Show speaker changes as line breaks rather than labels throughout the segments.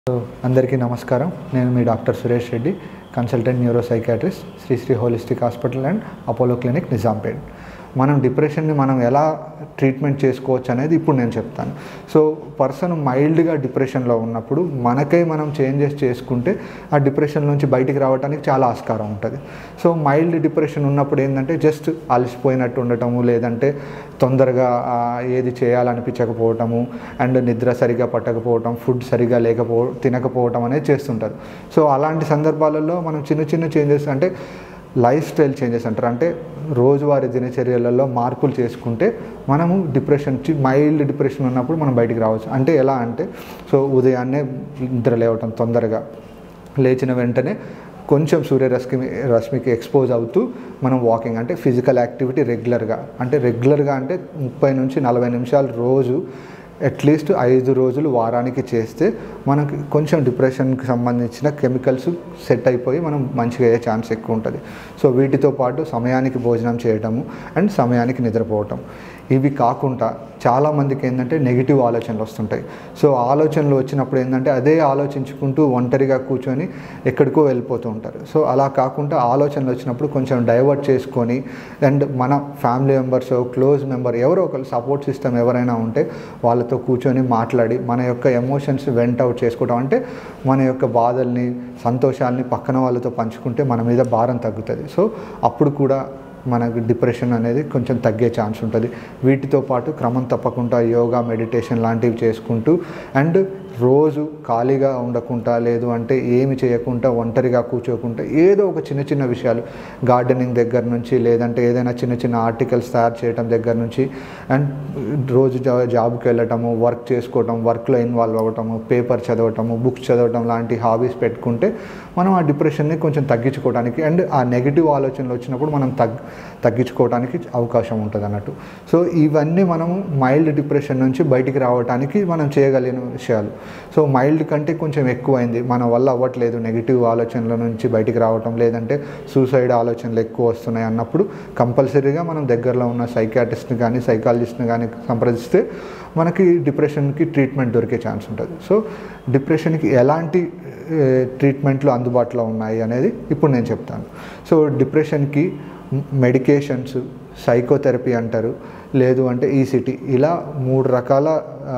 so అందరికీ నమస్కారం నేను మీ doctor Suresh Reddy consultant neuro psychiatrist Sri Sri holistic hospital and Apollo clinic Nizampet మనం డిప్రెషన్ని మనం ఎలా ట్రీట్మెంట్ చేసుకోవచ్చు అనేది ఇప్పుడు నేను చెప్తాను సో పర్సన్ మైల్డ్గా డిప్రెషన్లో ఉన్నప్పుడు మనకై మనం చేంజెస్ చేసుకుంటే ఆ డిప్రెషన్ నుంచి బయటికి రావడానికి చాలా ఆస్కారం ఉంటుంది సో మైల్డ్ డిప్రెషన్ ఉన్నప్పుడు ఏంటంటే జస్ట్ అలసిపోయినట్టు ఉండటము లేదంటే తొందరగా ఆ, ఏది చేయాలనిపించకపోవటము అండ్ నిద్ర సరిగా పట్టకపోవటం ఫుడ్ సరిగా లేకపో తినకపోవటం అనేది చేస్తుంటారు సో అలాంటి సందర్భాలలో మనం చిన్న చిన్న చేంజెస్ అంటే లైఫ్ స్టైల్ చేంజెస్ అంటారు అంటే రోజువారీ దినచర్యలలో మార్పులు చేసుకుంటే మనము డిప్రెషన్ చి- మైల్డ్ డిప్రెషన్ ఉన్నప్పుడు మనం బయటికి రావచ్చు అంటే ఎలా అంటే సో ఉదయాన్నే నిద్ర లేవటం తొందరగా లేచిన వెంటనే కొంచెం సూర్యరశ్మి రశ్మికి ఎక్స్పోజ్ అవుతూ మనం వాకింగ్ అంటే ఫిజికల్ యాక్టివిటీ రెగ్యులర్గా అంటే రెగ్యులర్గా అంటే ముప్పై నుంచి నలభై నిమిషాలు రోజు అట్లీస్ట్ ఐదు రోజులు వారానికి చేస్తే మనకి కొంచెం డిప్రెషన్కి సంబంధించిన కెమికల్స్ సెట్ అయిపోయి మనం మంచిగా అయ్యే ఛాన్స్ ఎక్కువ ఉంటుంది సో వీటితో పాటు సమయానికి భోజనం చేయటము అండ్ సమయానికి నిద్రపోవటం ఇవి కాకుండా చాలామందికి ఏంటంటే నెగిటివ్ ఆలోచనలు వస్తుంటాయి సో ఆలోచనలు వచ్చినప్పుడు ఏంటంటే అదే ఆలోచించుకుంటూ ఒంటరిగా కూర్చొని ఎక్కడికో వెళ్ళిపోతూ ఉంటారు సో అలా కాకుండా ఆలోచనలు వచ్చినప్పుడు కొంచెం డైవర్ట్ చేసుకొని అండ్ మన ఫ్యామిలీ మెంబర్స్ క్లోజ్ మెంబర్ ఎవరో ఒకరు సపోర్ట్ సిస్టమ్ ఎవరైనా ఉంటే వాళ్ళతో కూర్చొని మాట్లాడి మన యొక్క ఎమోషన్స్ వెంట్ అవుట్ చేసుకోవడం అంటే మన యొక్క బాధల్ని సంతోషాలని పక్కన వాళ్ళతో పంచుకుంటే మన మీద భారం తగ్గుతుంది సో అప్పుడు కూడా మనకు డిప్రెషన్ అనేది కొంచెం తగ్గే ఛాన్స్ ఉంటుంది వీటితో పాటు క్రమం తప్పకుండా యోగా మెడిటేషన్ లాంటివి చేసుకుంటూ అండ్ రోజు ఖాళీగా ఉండకుండా లేదు అంటే ఏమి చేయకుండా ఒంటరిగా కూర్చోకుండా ఏదో ఒక చిన్న చిన్న విషయాలు గార్డెనింగ్ దగ్గర నుంచి లేదంటే ఏదైనా చిన్న చిన్న ఆర్టికల్స్ తయారు చేయడం దగ్గర నుంచి అండ్ రోజు జా- జాబ్కి వెళ్ళటము వర్క్ చేసుకోవటం వర్క్లో ఇన్వాల్వ్ అవ్వటము పేపర్ చదవటము బుక్స్ చదవటం లాంటి హాబీస్ పెట్టుకుంటే మనం ఆ డిప్రెషన్ని కొంచెం తగ్గించుకోవడానికి అండ్ ఆ నెగిటివ్ ఆలోచనలు వచ్చినప్పుడు మనం తగ్ తగ్గించుకోవడానికి అవకాశం ఉంటుంది అన్నట్టు సో ఇవన్నీ మనము మైల్డ్ డిప్రెషన్ నుంచి బయటికి రావడానికి మనం చేయగలిగిన విషయాలు సో మైల్డ్ కంటే కొంచెం ఎక్కువైంది మన వల్ల అవ్వట్లేదు నెగిటివ్ ఆలోచనల నుంచి బయటికి రావటం లేదంటే సూసైడ్ ఆలోచనలు ఎక్కువ వస్తున్నాయి అన్నప్పుడు కంపల్సరీగా మనం దగ్గరలో ఉన్న సైకాటిస్ట్ని కానీ సైకాలజిస్ట్ని కానీ సంప్రదిస్తే మనకి డిప్రెషన్కి ట్రీట్మెంట్ దొరికే ఛాన్స్ ఉంటుంది సో డిప్రెషన్కి ఎలాంటి ఏ, ట్రీట్మెంట్లు అందుబాటులో ఉన్నాయి అనేది ఇప్పుడు నేను చెప్తాను సో డిప్రెషన్కి మెడికేషన్స్ సైకోథెరపీ అంటారు లేదు అంటే ఈసిటీ ఇలా మూడు రకాల ఆ,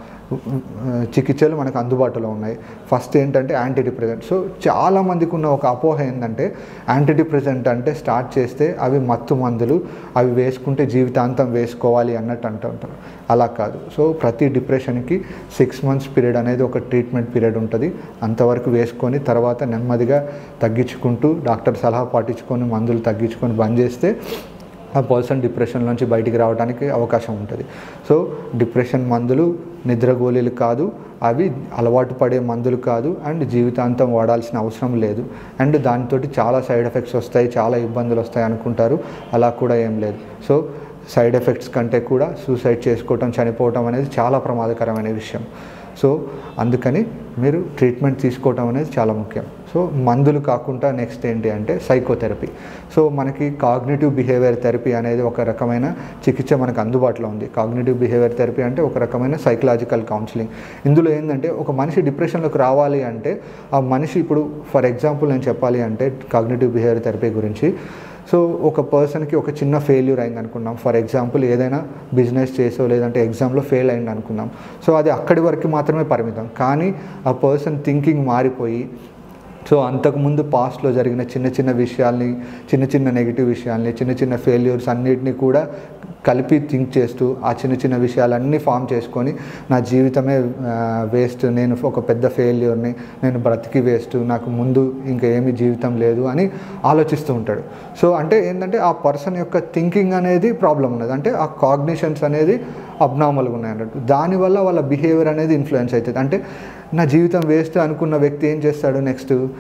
చికిత్సలు మనకు అందుబాటులో ఉన్నాయి ఫస్ట్ ఏంటంటే యాంటీ డిప్రెసెంట్ సో చాలామందికి ఉన్న ఒక అపోహ ఏంటంటే యాంటీ డిప్రెసెంట్ అంటే స్టార్ట్ చేస్తే అవి మత్తు మందులు అవి వేసుకుంటే జీవితాంతం వేసుకోవాలి అన్నట్టు అంటుంటారు అలా కాదు సో ప్రతి డిప్రెషన్కి సిక్స్ మంత్స్ పీరియడ్ అనేది ఒక ట్రీట్మెంట్ పీరియడ్ ఉంటుంది అంతవరకు వేసుకొని తర్వాత నెమ్మదిగా తగ్గించుకుంటూ డాక్టర్ సలహా పాటించుకొని మందులు తగ్గించుకొని బంద్ చేస్తే ఆ పర్సన్ డిప్రెషన్ నుంచి బయటికి రావడానికి అవకాశం ఉంటుంది సో డిప్రెషన్ మందులు నిద్ర గోళీలు కాదు అవి అలవాటు పడే మందులు కాదు అండ్ జీవితాంతం వాడాల్సిన అవసరం లేదు అండ్ దానితోటి చాలా సైడ్ ఎఫెక్ట్స్ వస్తాయి చాలా ఇబ్బందులు వస్తాయి అనుకుంటారు అలా కూడా ఏం లేదు సో సైడ్ ఎఫెక్ట్స్ కంటే కూడా సూసైడ్ చేసుకోవటం చనిపోవటం అనేది చాలా ప్రమాదకరమైన విషయం సో అందుకని మీరు ట్రీట్మెంట్ తీసుకోవటం అనేది చాలా ముఖ్యం సో మందులు కాకుండా నెక్స్ట్ ఏంటి అంటే సైకోథెరపీ సో మనకి కాగ్నేటివ్ బిహేవియర్ థెరపీ అనేది ఒక రకమైన చికిత్స మనకు అందుబాటులో ఉంది కాగ్నేటివ్ బిహేవియర్ థెరపీ అంటే ఒక రకమైన సైకలాజికల్ కౌన్సిలింగ్ ఇందులో ఏంటంటే ఒక మనిషి డిప్రెషన్లోకి రావాలి అంటే ఆ మనిషి ఇప్పుడు ఫర్ ఎగ్జాంపుల్ నేను చెప్పాలి అంటే కాగ్నేటివ్ బిహేవియర్ థెరపీ గురించి సో ఒక పర్సన్కి ఒక చిన్న ఫెయిల్యూర్ అయింది అనుకున్నాం ఫర్ ఎగ్జాంపుల్ ఏదైనా బిజినెస్ చేసో లేదంటే ఎగ్జామ్లో ఫెయిల్ అయింది అనుకున్నాం సో అది అక్కడి వరకు మాత్రమే పరిమితం కానీ ఆ పర్సన్ థింకింగ్ మారిపోయి సో అంతకుముందు పాస్ట్లో జరిగిన చిన్న చిన్న విషయాల్ని చిన్న చిన్న నెగిటివ్ విషయాల్ని చిన్న చిన్న ఫెయిల్యూర్స్ అన్నిటిని కూడా కలిపి థింక్ చేస్తూ ఆ చిన్న చిన్న విషయాలన్నీ ఫామ్ చేసుకొని నా జీవితమే వేస్ట్ నేను ఒక పెద్ద ఫెయిల్యూర్ని నేను బ్రతికి వేస్ట్ నాకు ముందు ఇంకా ఏమీ జీవితం లేదు అని ఆలోచిస్తూ ఉంటాడు సో అంటే ఏంటంటే ఆ పర్సన్ యొక్క థింకింగ్ అనేది ప్రాబ్లం ఉన్నది అంటే ఆ కాగ్నిషన్స్ అనేది అబ్నార్మల్గా ఉన్నాయి అన్నట్టు దానివల్ల వాళ్ళ బిహేవియర్ అనేది ఇన్ఫ్లుయెన్స్ అవుతుంది అంటే నా జీవితం వేస్ట్ అనుకున్న వ్యక్తి ఏం చేస్తాడు నెక్స్ట్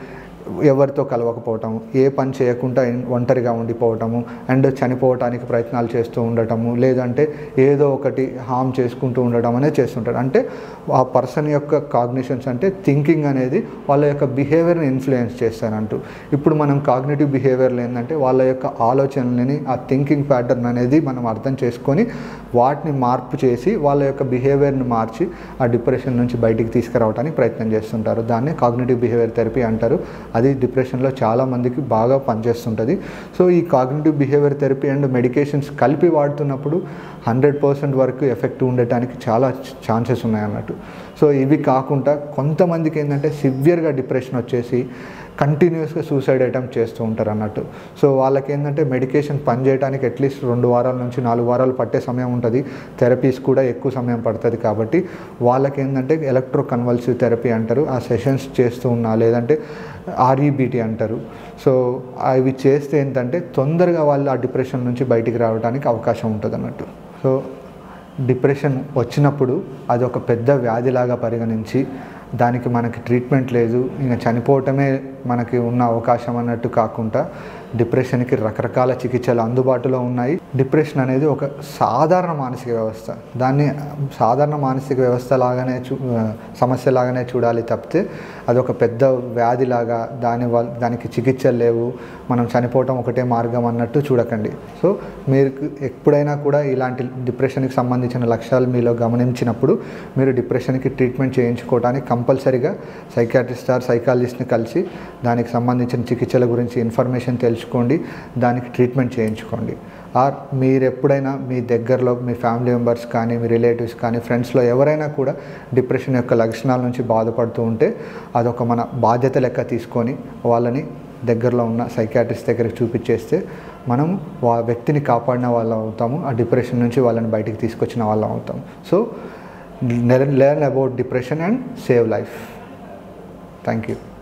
ఎవరితో కలవకపోవటం ఏ పని చేయకుండా ఒంటరిగా ఉండిపోవటము అండ్ చనిపోవటానికి ప్రయత్నాలు చేస్తూ ఉండటము లేదంటే ఏదో ఒకటి హామ్ చేసుకుంటూ ఉండటం అనేది చేస్తుంటారు అంటే ఆ పర్సన్ యొక్క కాగ్నిషన్స్ అంటే థింకింగ్ అనేది వాళ్ళ యొక్క బిహేవియర్ని ఇన్ఫ్లుయెన్స్ చేస్తారంటూ ఇప్పుడు మనం కాగ్నేటివ్ బిహేవియర్లు ఏంటంటే వాళ్ళ యొక్క ఆలోచనలని ఆ థింకింగ్ ప్యాటర్న్ అనేది మనం అర్థం చేసుకొని వాటిని మార్పు చేసి వాళ్ళ యొక్క బిహేవియర్ని మార్చి ఆ డిప్రెషన్ నుంచి బయటికి తీసుకురావడానికి ప్రయత్నం చేస్తుంటారు దాన్ని కాగ్నేటివ్ బిహేవియర్ థెరపీ అంటారు అది డిప్రెషన్లో చాలా మందికి బాగా పనిచేస్తుంటుంది సో ఈ cognitive behaviour therapy and medications కలిపి వాడుతున్నప్పుడు హండ్రెడ్ పర్సెంట్ వరకు ఎఫెక్ట్ ఉండటానికి చాలా ఛాన్సెస్ ఉన్నాయి అన్నట్టు సో ఇవి కాకుండా కొంతమందికి ఏంటంటే సివియర్గా డిప్రెషన్ వచ్చేసి కంటిన్యూస్గా సూసైడ్ అటెంప్ట్ చేస్తూ ఉంటారు అన్నట్టు సో వాళ్ళకి ఏంటంటే మెడికేషన్ పనిచేయడానికి అట్లీస్ట్ రెండు వారాల నుంచి నాలుగు వారాలు పట్టే సమయం ఉంటుంది థెరపీస్ కూడా ఎక్కువ సమయం పడుతుంది కాబట్టి వాళ్ళకి ఏంటంటే ఎలక్ట్రో కన్వల్సివ్ థెరపీ అంటారు ఆ సెషన్స్ చేస్తూ ఉన్నా లేదంటే ఆర్ఈబీటీ అంటారు సో అవి చేస్తే ఏంటంటే తొందరగా వాళ్ళు ఆ డిప్రెషన్ నుంచి బయటికి రావడానికి అవకాశం ఉంటుంది అన్నట్టు సో డిప్రెషన్ వచ్చినప్పుడు అది ఒక పెద్ద వ్యాధిలాగా పరిగణించి దానికి మనకి ట్రీట్మెంట్ లేదు ఇంకా చనిపోవటమే మనకి ఉన్న అవకాశం అన్నట్టు కాకుండా డిప్రెషన్కి రకరకాల చికిత్సలు అందుబాటులో ఉన్నాయి డిప్రెషన్ అనేది ఒక సాధారణ మానసిక వ్యవస్థ దాన్ని సాధారణ మానసిక వ్యవస్థ లాగానే చూ సమస్య లాగానే చూడాలి తప్పితే అదొక పెద్ద వ్యాధిలాగా దాని వల్ల దానికి చికిత్సలు లేవు మనం చనిపోవటం ఒకటే మార్గం అన్నట్టు చూడకండి సో మీరు ఎప్పుడైనా కూడా ఇలాంటి డిప్రెషన్కి సంబంధించిన లక్ష్యాలు మీలో గమనించినప్పుడు మీరు డిప్రెషన్కి ట్రీట్మెంట్ చేయించుకోవడానికి కంపల్సరీగా సైకాట్రిస్ట్ ఆర్ సైకాలజిస్ట్ని కలిసి దానికి సంబంధించిన చికిత్సల గురించి ఇన్ఫర్మేషన్ తెలుసుకోండి దానికి ట్రీట్మెంట్ చేయించుకోండి ఆర్ మీరు ఎప్పుడైనా మీ దగ్గరలో మీ ఫ్యామిలీ మెంబర్స్ కానీ మీ రిలేటివ్స్ కానీ ఫ్రెండ్స్లో ఎవరైనా కూడా డిప్రెషన్ యొక్క లక్షణాల నుంచి బాధపడుతూ ఉంటే అదొక మన బాధ్యత లెక్క తీసుకొని వాళ్ళని దగ్గరలో ఉన్న సైకాట్రిస్ట్ దగ్గరికి చూపించేస్తే మనం వా వ్యక్తిని కాపాడిన వాళ్ళం అవుతాము ఆ డిప్రెషన్ నుంచి వాళ్ళని బయటికి తీసుకొచ్చిన వాళ్ళం అవుతాం so learn about depression and save life thank you